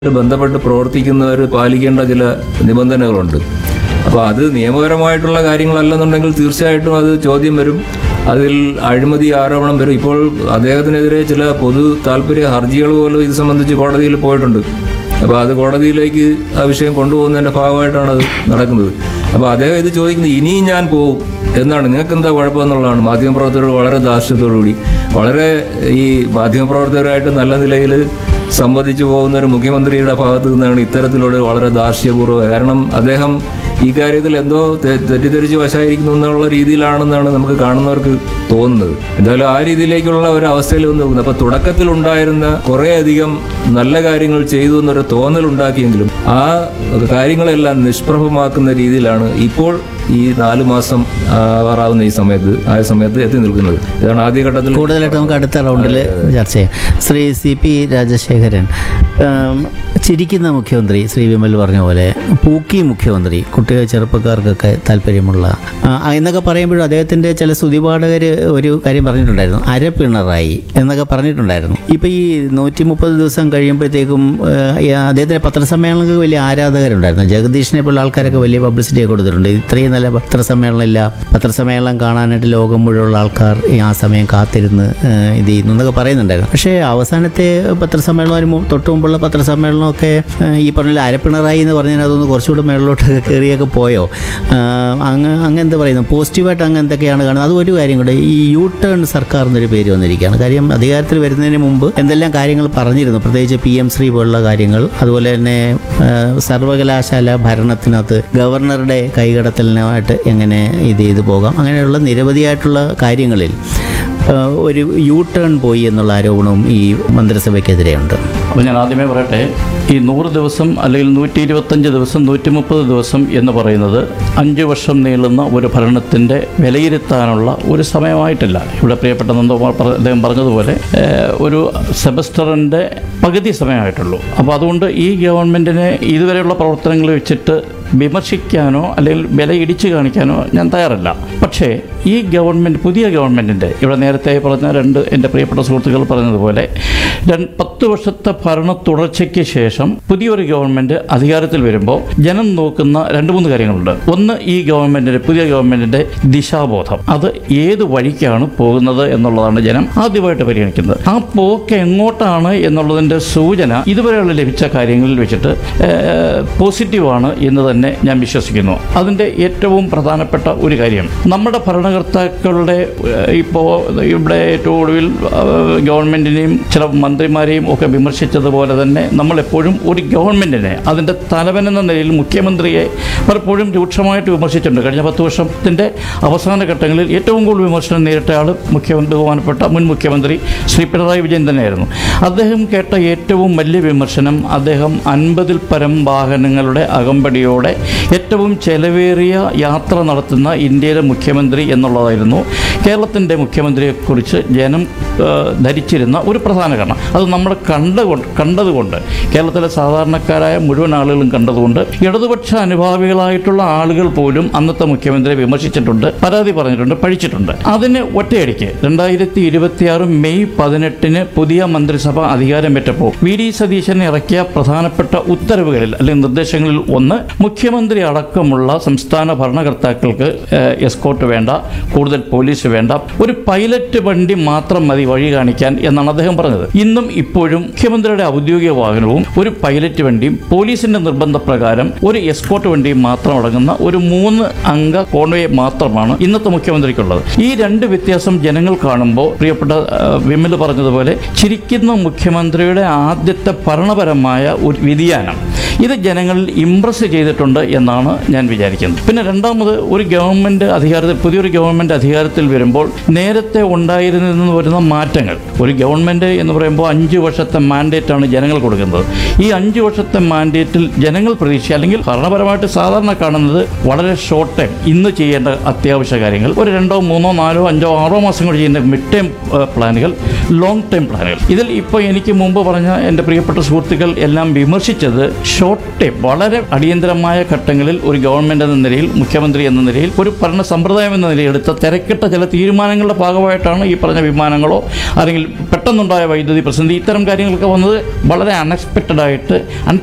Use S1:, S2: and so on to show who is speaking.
S1: ബന്ധപ്പെട്ട് പ്രവർത്തിക്കുന്നവർ പാലിക്കേണ്ട ചില നിബന്ധനകളുണ്ട് അപ്പോൾ അത് നിയമപരമായിട്ടുള്ള കാര്യങ്ങളല്ലെന്നുണ്ടെങ്കിൽ തീർച്ചയായിട്ടും അത് ചോദ്യം വരും അതിൽ അഴിമതി ആരോപണം വരും ഇപ്പോൾ അദ്ദേഹത്തിനെതിരെ ചില പൊതു താല്പര്യ ഹർജികൾ പോലും ഇത് സംബന്ധിച്ച് കോടതിയിൽ പോയിട്ടുണ്ട് അപ്പോൾ അത് കോടതിയിലേക്ക് ആ വിഷയം കൊണ്ടുപോകുന്നതിൻ്റെ ഭാഗമായിട്ടാണ് അത് നടക്കുന്നത് അപ്പോൾ അദ്ദേഹം ഇത് ചോദിക്കുന്നത് ഇനിയും ഞാൻ പോകും എന്നാണ് നിങ്ങൾക്ക് എന്താ കുഴപ്പമെന്നുള്ളതാണ് മാധ്യമപ്രവർത്തകർ വളരെ ധാർഷ്ട്യത്തോടുകൂടി വളരെ ഈ മാധ്യമപ്രവർത്തകരായിട്ട് നല്ല നിലയിൽ സംവദിച്ചു പോകുന്ന ഒരു മുഖ്യമന്ത്രിയുടെ ഭാഗത്തു നിന്നാണ് ഇത്തരത്തിലുള്ള വളരെ ധാർഷ്ട്യപൂർവ്വം കാരണം അദ്ദേഹം ഈ കാര്യത്തിൽ എന്തോ തെ- തെറ്റിദ്ധരിച്ച് വശായിരിക്കുന്നു എന്നുള്ള രീതിയിലാണെന്നാണ് നമുക്ക് കാണുന്നവർക്ക് തോന്നുന്നത് എന്തായാലും ആ രീതിയിലേക്കുള്ള ഒരു അവസ്ഥയിൽ വന്ന് നോക്കുന്നത് അപ്പൊ തുടക്കത്തിൽ ഉണ്ടായിരുന്ന കുറേയധികം നല്ല കാര്യങ്ങൾ ചെയ്തു എന്നൊരു തോന്നൽ ഉണ്ടാക്കിയെങ്കിലും ആ കാര്യങ്ങളെല്ലാം നിഷ്പ്രഭമാക്കുന്ന രീതിയിലാണ് ഇപ്പോൾ ഈ നാല് മാസം ആറാവുന്ന ഈ സമയത്ത് ആ സമയത്ത് എത്തി നിൽക്കുന്നത് ഇതാണ് ആദ്യഘട്ടത്തിൽ
S2: കൂടുതലായിട്ട് നമുക്ക് അടുത്ത റൗണ്ടിൽ ചർച്ച ചെയ്യാം ശ്രീ സി പി രാജശേഖരൻ ഉം, ചിരിക്കുന്ന മുഖ്യമന്ത്രി ശ്രീ വിമൽ പറഞ്ഞ പോലെ പൂക്കി മുഖ്യമന്ത്രി കുട്ടികൾ ചെറുപ്പക്കാർക്കൊക്കെ താല്പര്യമുള്ള ആ, എന്നൊക്കെ പറയുമ്പോഴും അദ്ദേഹത്തിൻ്റെ ചില സ്തുതിപാഠകർ ഒരു കാര്യം പറഞ്ഞിട്ടുണ്ടായിരുന്നു അരപ്പിണറായി എന്നൊക്കെ പറഞ്ഞിട്ടുണ്ടായിരുന്നു ഇപ്പോൾ ഈ നൂറ്റി മുപ്പത് ദിവസം കഴിയുമ്പോഴത്തേക്കും ആ, ഈ അദ്ദേഹത്തിൻ്റെ പത്രസമ്മേളനങ്ങൾക്ക് വലിയ ആരാധകരുണ്ടായിരുന്നു ജഗദീഷിനെ പോലുള്ള ആൾക്കാരൊക്കെ വലിയ പബ്ലിസിറ്റി കൊടുത്തിട്ടുണ്ട് ഇത്രയും നല്ല പത്രസമ്മേളനം ഇല്ല പത്രസമ്മേളനം കാണാനായിട്ട് ലോകം മുഴുവനുള്ള ആൾക്കാർ ഈ ആ സമയം കാത്തിരുന്ന് ആ, ഇത് ചെയ്യുന്നു എന്നൊക്കെ പറയുന്നുണ്ടായിരുന്നു പക്ഷേ അവസാനത്തെ പത്രസമ്മേളനം അതിന് മു- തൊട്ട് മുമ്പുള്ള പത്രസമ്മേളനമൊക്കെ ആ, ഈ പറഞ്ഞ അരപ്പിണറായി എന്ന് പറഞ്ഞാൽ അതൊന്ന് കുറച്ചുകൂടെ മേളിലോട്ടൊക്കെ കയറിയൊക്കെ പോയോ ആ, അങ്ങ് അങ്ങ് എന്താ പറയുന്നത് പോസിറ്റീവായിട്ട് അങ്ങ് എന്തൊക്കെയാണ് കാണുന്നത് അത് ഒരു കാര്യം കൂടെ ഈ യു ടേൺ സർക്കാർ എന്നൊരു പേര് വന്നിരിക്കുകയാണ് കാര്യം അധികാരത്തിൽ വരുന്നതിന് മുമ്പ് എന്തെല്ലാം കാര്യങ്ങൾ പറഞ്ഞിരുന്നു പ്രത്യേകിച്ച് പി എം ശ്രീ പോലുള്ള കാര്യങ്ങൾ അതുപോലെ തന്നെ ആ, സർവകലാശാല ഭരണത്തിനകത്ത് ഗവർണറുടെ കൈകടത്തലിനായിട്ട് എങ്ങനെ ഇത് ചെയ്തു പോകാം അങ്ങനെയുള്ള നിരവധിയായിട്ടുള്ള കാര്യങ്ങളിൽ ആ, ഒരു യു ടേൺ പോയി എന്നുള്ള ആരോപണവും ഈ മന്ത്രിസഭയ്ക്കെതിരെയുണ്ട്
S3: അപ്പോൾ ഞാൻ ആദ്യമേ പറയട്ടെ ഈ നൂറ് ദിവസം അല്ലെങ്കിൽ നൂറ്റി ഇരുപത്തഞ്ച് ദിവസം നൂറ്റി മുപ്പത് ദിവസം എന്ന് പറയുന്നത് അഞ്ച് വർഷം നീളുന്ന ഒരു ഭരണത്തിൻ്റെ വിലയിരുത്താനുള്ള ഒരു സമയമായിട്ടില്ല ഇവിടെ പ്രിയപ്പെട്ട നന്ദകുമാർ പറ- അദ്ദേഹം പറഞ്ഞതുപോലെ ഏഹ്, ഒരു സെമസ്റ്ററിൻ്റെ പകുതി സമയമായിട്ടുള്ളൂ അപ്പോൾ അതുകൊണ്ട് ഈ ഗവൺമെൻറ്റിനെ ഇതുവരെയുള്ള പ്രവർത്തനങ്ങൾ വെച്ചിട്ട് വിമർശിക്കാനോ അല്ലെങ്കിൽ വില ഇടിച്ചു കാണിക്കാനോ ഞാൻ തയ്യാറല്ല പക്ഷേ ഈ ഗവൺമെൻറ് പുതിയ ഗവൺമെൻറ്റിൻ്റെ ഇവിടെ നേരത്തെ പറഞ്ഞ രണ്ട് എൻ്റെ പ്രിയപ്പെട്ട സുഹൃത്തുക്കൾ പറഞ്ഞതുപോലെ രണ്ട് പത്ത് വർഷത്തെ ഭരണ തുടർച്ചയ്ക്ക് ശേഷം പുതിയൊരു ഗവൺമെൻറ് അധികാരത്തിൽ വരുമ്പോൾ ജനം നോക്കുന്ന രണ്ട് മൂന്ന് കാര്യങ്ങളുണ്ട് ഒന്ന് ഈ ഗവൺമെൻറ്റിൻ്റെ പുതിയ ഗവൺമെൻറ്റിൻ്റെ ദിശാബോധം അത് ഏത് വഴിക്കാണ് പോകുന്നത് എന്നുള്ളതാണ് ജനം ആദ്യമായിട്ട് പരിഗണിക്കുന്നത് ആ പോക്ക് എങ്ങോട്ടാണ് എന്നുള്ളതിൻ്റെ സൂചന ഇതുവരെയുള്ള ലഭിച്ച കാര്യങ്ങളിൽ വെച്ചിട്ട് ഏഹ്, പോസിറ്റീവാണ് എന്ന് തന്നെ ഞാൻ വിശ്വസിക്കുന്നു അതിൻ്റെ ഏറ്റവും പ്രധാനപ്പെട്ട ഒരു കാര്യം നമ്മുടെ ഭരണകർത്താക്കളുടെ ഏഹ്, ഇപ്പോൾ ഇവിടെ ഏറ്റവും ഒടുവിൽ ഏഹ്, ഗവൺമെൻറ്റിനെയും ചില മന്ത്രിമാരെയും ഒക്കെ വിമർശിച്ചതുപോലെ തന്നെ നമ്മളെപ്പോഴും ഒരു ഗവൺമെൻറ്റിനെ അതിൻ്റെ തലവൻ എന്ന നിലയിൽ മുഖ്യമന്ത്രിയെ പലപ്പോഴും രൂക്ഷമായിട്ട് വിമർശിച്ചിട്ടുണ്ട് കഴിഞ്ഞ പത്ത് വർഷത്തിൻ്റെ അവസാന ഘട്ടങ്ങളിൽ ഏറ്റവും കൂടുതൽ വിമർശനം നേരിട്ട ആൾ മുഖ്യമന്ത്രി ബഹുമാനപ്പെട്ട മുൻ മുഖ്യമന്ത്രി ശ്രീ പിണറായി വിജയൻ തന്നെയായിരുന്നു അദ്ദേഹം കേട്ട ഏറ്റവും വലിയ വിമർശനം അദ്ദേഹം അൻപതിൽ പരം വാഹനങ്ങളുടെ അകമ്പടിയോടെ ഏറ്റവും ചെലവേറിയ യാത്ര നടത്തുന്ന ഇന്ത്യയിലെ മുഖ്യമന്ത്രി എന്നുള്ളതായിരുന്നു കേരളത്തിൻ്റെ മുഖ്യമന്ത്രിയെക്കുറിച്ച് ജനം ആ, ധരിച്ചിരുന്ന ഒരു പ്രധാന കാരണം അത് നമ്മൾ കണ്ടുകൊണ്ട് കണ്ടതുകൊണ്ട് കേരളത്തിലെ സാധാരണക്കാരായ മുഴുവൻ ആളുകളും കണ്ടതുകൊണ്ട് ഇടതുപക്ഷ അനുഭാവികളായിട്ടുള്ള ആളുകൾ പോലും അന്നത്തെ മുഖ്യമന്ത്രിയെ വിമർശിച്ചിട്ടുണ്ട് പരാതി പറഞ്ഞിട്ടുണ്ട് പഴിച്ചിട്ടുണ്ട് അതിന് ഒറ്റയടിക്ക് രണ്ടായിരത്തി ഇരുപത്തിയാറ് മെയ് പതിനെട്ടിന് പുതിയ മന്ത്രിസഭ അധികാരമേറ്റപ്പോൾ വി ഡി സതീശൻ ഇറക്കിയ പ്രധാനപ്പെട്ട ഉത്തരവുകളിൽ അല്ലെങ്കിൽ നിർദ്ദേശങ്ങളിൽ ഒന്ന് മുഖ്യമന്ത്രി അടക്കമുള്ള സംസ്ഥാന ഭരണകർത്താക്കൾക്ക് ഏഹ്, എസ്കോർട്ട് വേണ്ട കൂടുതൽ പോലീസ് വേണ്ട ഒരു പൈലറ്റ് വണ്ടി മാത്രം മതി വഴി കാണിക്കാൻ എന്നാണ് അദ്ദേഹം പറഞ്ഞത് ഇന്നും ഇപ്പോഴും മുഖ്യമന്ത്രിയുടെ ഔദ്യോഗിക വാഹനവും ഒരു പൈലറ്റ് വണ്ടിയും പോലീസിന്റെ നിർബന്ധപ്രകാരം ഒരു എസ്കോർട്ട് വണ്ടിയും മാത്രം അടങ്ങുന്ന ഒരു മൂന്ന് അംഗ കോൺവേ മാത്രമാണ് ഇന്നത്തെ മുഖ്യമന്ത്രിക്കുള്ളത് ഈ രണ്ട് വ്യത്യാസം ജനങ്ങൾ കാണുമ്പോൾ പ്രിയപ്പെട്ട ആ, വിമൽ പറഞ്ഞതുപോലെ ചിരിക്കുന്ന മുഖ്യമന്ത്രിയുടെ ആദ്യത്തെ ഭരണപരമായ ഒരു വ്യതിയാനം ഇത് ജനങ്ങളിൽ ഇംപ്രസ് ചെയ്തിട്ടുണ്ട് എന്നാണ് ഞാൻ വിചാരിക്കുന്നത് പിന്നെ രണ്ടാമത് ഒരു ഗവൺമെൻറ് അധികാരത്തിൽ പുതിയൊരു ഗവൺമെൻറ് അധികാരത്തിൽ വരുമ്പോൾ നേരത്തെ ഉണ്ടായിരുന്നതിൽ നിന്ന് വരുന്ന മാറ്റങ്ങൾ ഒരു ഗവൺമെൻറ് എന്ന് പറയുമ്പോൾ അഞ്ച് വർഷത്തെ മാൻഡേറ്റാണ് ജനങ്ങൾ കൊടുക്കുന്നത് ഈ അഞ്ച് വർഷത്തെ മാൻഡേറ്റിൽ ജനങ്ങൾ പ്രതീക്ഷ അല്ലെങ്കിൽ ഭരണപരമായിട്ട് സാധാരണ കാണുന്നത് വളരെ ഷോർട്ട് ടൈം ഇന്ന് ചെയ്യേണ്ട അത്യാവശ്യ കാര്യങ്ങൾ ഒരു രണ്ടോ മൂന്നോ നാലോ അഞ്ചോ ആറോ മാസം കൊണ്ട് ചെയ്യുന്ന മിഡ് ടൈം പ്ലാനുകൾ ലോങ് ടൈം പ്ലാനുകൾ ഇതിൽ ഇപ്പോൾ എനിക്ക് മുമ്പ് പറഞ്ഞ എൻ്റെ പ്രിയപ്പെട്ട സുഹൃത്തുക്കൾ എല്ലാം വിമർശിച്ചത് ഷോർട്ട് ടൈം വളരെ അടിയന്തരമായ ഘട്ടങ്ങളിൽ ഒരു ഗവൺമെൻറ് എന്ന നിലയിൽ മുഖ്യമന്ത്രി എന്ന നിലയിൽ ഒരു ഭരണ സമ്പ്രദായം എന്ന നിലയിൽ എടുത്ത തിരക്കിട്ട ചില തീരുമാനങ്ങളുടെ ഭാഗമായിട്ടാണ് ഈ പറഞ്ഞ വിമാനങ്ങളോ അല്ലെങ്കിൽ പെട്ടെന്നുണ്ടായ വൈദ്യുതി പ്രതിസന്ധി ഇത്തരം കാര്യങ്ങളൊക്കെ വന്നത് വളരെ അൺഎക്സ്പെക്റ്റഡ് ആയിട്ട്